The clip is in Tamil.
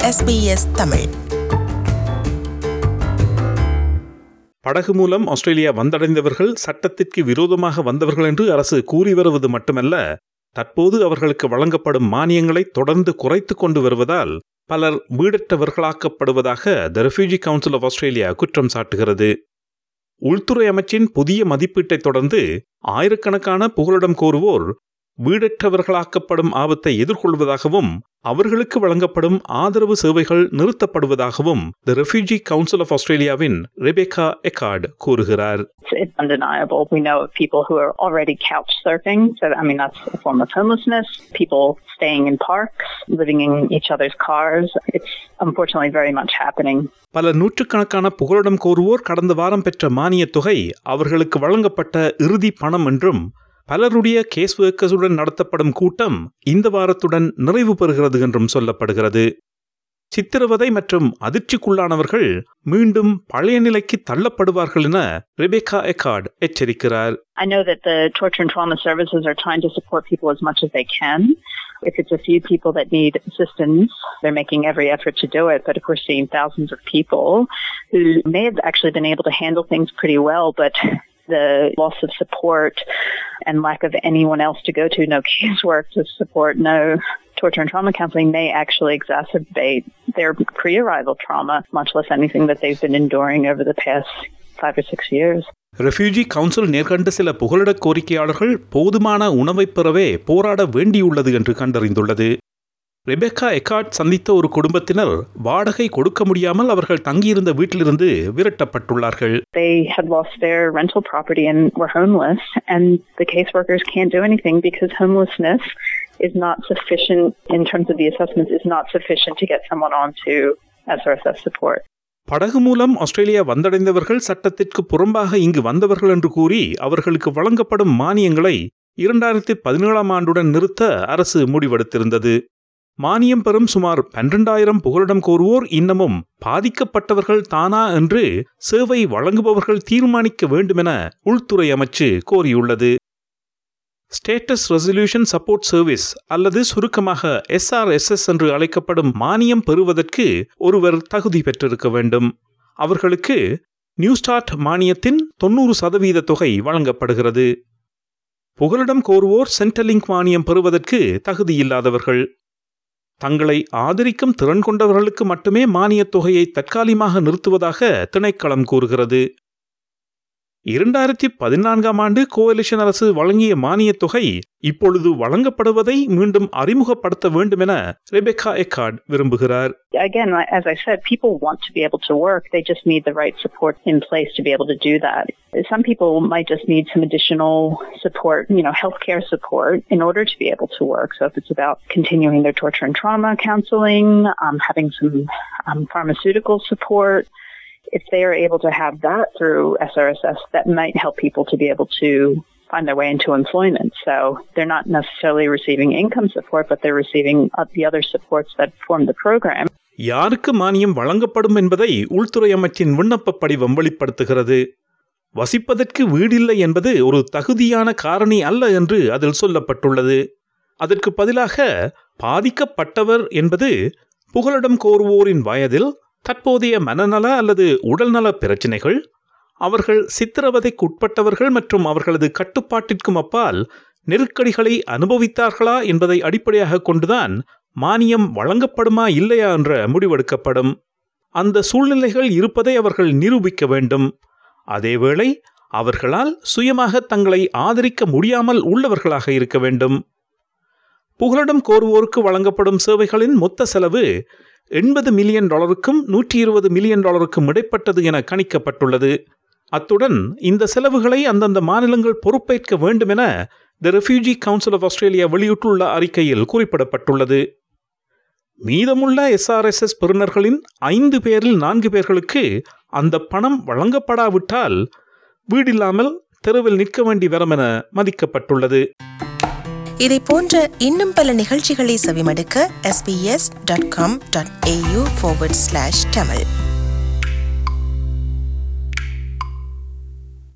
SBS தமிழ் படகு மூலம் ஆஸ்திரேலியா வந்தடைந்தவர்கள் சட்டத்திற்கு விரோதமாக வந்தவர்கள் என்று அரசு கூறி வருவது மட்டுமல்ல தற்போது அவர்களுக்கு வழங்கப்படும் மானியங்களை தொடர்ந்து குறைத்து கொண்டு வருவதால் பலர் வீடற்றவர்களாக்கப்படுவதாக the refugee council of Australia குற்றம் சாட்டுகிறது உள்துறை அமைச்சின் புதிய மதிப்பீட்டைத் தொடர்ந்து ஆயிரக்கணக்கான புகலிடம் கோருவோர் வீடற்றவர்களாக்கப்படும் ஆபத்தை எதிர்கொள்வதாகவும் அவர்களுக்கு வழங்கப்படும் ஆதரவு சேவைகள் நிறுத்தப்படுவதாகவும் த ரெஃப்யூஜி கவுன்சில் ஆஃப் ஆஸ்திரேலியாவின் ரெபேக்கா எக்கார்ட் கூறுகிறார் It's undeniable. We know of people who are already couch surfing. So, I mean, that's a form of homelessness. People staying in parks, living in each other's cars. It's unfortunately very much happening. பல நூற்றுக்கணக்கான புகலிடம் கோருவோர் கடந்த வாரம் பெற்ற மானியத் தொகை அவர்களுக்கு வழங்கப்பட்ட இறுதி பணம் என்றும் பலருடைய கேஸ் ஒர்க்கர்ஸுடன் நடத்தப்படும் கூட்டம் இந்த வாரத்துடன் நிறைவு பெறுகிறது என்றும் சொல்லப்படுகிறது சித்திரவதை மற்றும் அதிர்ச்சிக்குள்ளானவர்கள் மீண்டும் பழைய நிலைக்கு தள்ளப்படுவார்கள் என ரெபேக்கா எக்கார்ட் எச்சரிக்கிறார் I know that the torture and trauma services are trying to support people as much as they can. If it's a few people that need assistance, they're making every effort to do it. But if we're seeing thousands of people who may have actually been able to handle things pretty well, but the loss of support and lack of anyone else to go to, no casework to support, no torture and trauma counseling may actually exacerbate their pre-arrival trauma, much less anything that they've been enduring over the past five or six years. Refugee council நேர்கண்ட சில புகலிட கோரிக்கையாளர்கள் போதுமான உணவைப் பெறவே போராட வேண்டியுள்ளது என்று கண்டறிந்துள்ளது ரெபெக்கா எக்கார்ட் சந்தித்த ஒரு குடும்பத்தினர் வாடகை கொடுக்க முடியாமல் அவர்கள் தங்கியிருந்த வீட்டிலிருந்து விரட்டப்பட்டுள்ளார்கள் They had lost their rental property and were homeless, and the caseworkers can't do anything because homelessness is not sufficient in terms of the assessments, is not sufficient to get someone onto SRSS support. படகு மூலம் ஆஸ்திரேலியா வந்தடைந்தவர்கள் சட்டத்திற்கு புறம்பாக இங்கு வந்தவர்கள் என்று கூறி அவர்களுக்கு வழங்கப்படும் மானியங்களை இரண்டாயிரத்தி பதினேழாம் ஆண்டுடன் நிறுத்த அரசு முடிவெடுத்திருந்தது மானியம் பெறும் சுமார் பன்னிரண்டாயிரம் புகலிடம் கோருவோர் இன்னமும் பாதிக்கப்பட்டவர்கள் தானா என்று சேவை வழங்குபவர்கள் தீர்மானிக்க வேண்டுமென உள்துறை அமைச்சு கோரியுள்ளது ஸ்டேட்டஸ் ரெசல்யூஷன் சப்போர்ட் சர்வீஸ் அல்லது சுருக்கமாக எஸ்ஆர்எஸ்எஸ் என்று அழைக்கப்படும் மானியம் பெறுவதற்கு ஒருவர் தகுதி பெற்றிருக்க வேண்டும் அவர்களுக்கு நியூ ஸ்டார்ட் மானியத்தின் தொன்னூறு சதவீத தொகை வழங்கப்படுகிறது புகலிடம் கோருவோர் சென்ட்ரலிங்க் மானியம் பெறுவதற்கு தகுதியில்லாதவர்கள் தங்களை ஆதரிக்கும் திறன் கொண்டவர்களுக்கு மட்டுமே மானியத் தொகையை தற்காலிகமாக நிறுத்துவதாக திணைக்களம் கூறுகிறது இரண்டாயிரத்தி பதினான்காம் ஆண்டு கோalition அரசு வழங்கிய மானியத் தொகை இப்பொழுது வழங்கப்படுவதை மீண்டும் அறிமுகப்படுத்த வேண்டும் என ரெபெக்கா எக்கார்ட் விரும்புகிறார் Again, like- as I said, people want to be able to work. They just need the right support in place to be able to do that. Some people might just need some additional support, you know, healthcare support in order to be able to work. So if it's about continuing their torture and trauma counseling, um, having some um, pharmaceutical support, if they are able to have that through SRSS, that might help people to be able to find their way into employment. So they're not necessarily receiving income support, but they're receiving uh, the other supports that form the program. யாருக்கு மானியம் வழங்கப்படும் என்பதை உள்துறை அமைச்சின் விண்ணப்ப படிவம் வெளிப்படுத்துகிறது வசிப்பதற்கு வீடில்லை என்பது ஒரு தகுதியான காரணி அல்ல என்று அதில் சொல்லப்பட்டுள்ளது அதற்கு பதிலாக பாதிக்கப்பட்டவர் என்பது புகலிடம் கோருவோரின் வயதில் தற்போதைய மனநல அல்லது உடல்நல பிரச்சினைகள் அவர்கள் சித்திரவதைக்கு உட்பட்டவர்கள் மற்றும் அவர்களது கட்டுப்பாட்டிற்கும் அப்பால் நெருக்கடிகளை அனுபவித்தார்களா என்பதை அடிப்படையாக கொண்டுதான் மானியம் வழங்கப்படுமா இல்லையா என்ற முடிவெடுக்கப்படும் அந்த சூழ்நிலைகள் இருப்பதை அவர்கள் நிரூபிக்க வேண்டும் அதேவேளை அவர்களால் சுயமாக தங்களை ஆதரிக்க முடியாமல் உள்ளவர்களாக இருக்க வேண்டும் புகலிடம் கோருவோருக்கு வழங்கப்படும் சேவைகளின் மொத்த செலவு எண்பது மில்லியன் டாலருக்கும் நூற்றி இருபது மில்லியன் டாலருக்கும் இடைப்பட்டது என கணிக்கப்பட்டுள்ளது அத்துடன் இந்த செலவுகளை அந்தந்த மாநிலங்கள் பொறுப்பேற்க வேண்டும் என the refugee council of Australia வெளியிட்டுள்ள அறிக்கையில் குறிப்பிடப்பட்டுள்ளது மீதமுள்ள எஸ்ஆர்எஸ்எஸ் பெறுநர்களின் ஐந்து பேரில் நான்கு பேர்களுக்கு அந்த பணம் வழங்கப்படாவிட்டால் வீடில்லாமல் தெருவில் நிற்க வேண்டி வரும் என மதிக்கப்பட்டுள்ளது இதை போன்ற இன்னும் பல நிகழ்ச்சிகளை செவிமடுக்க sbs.com.au forward slash tamil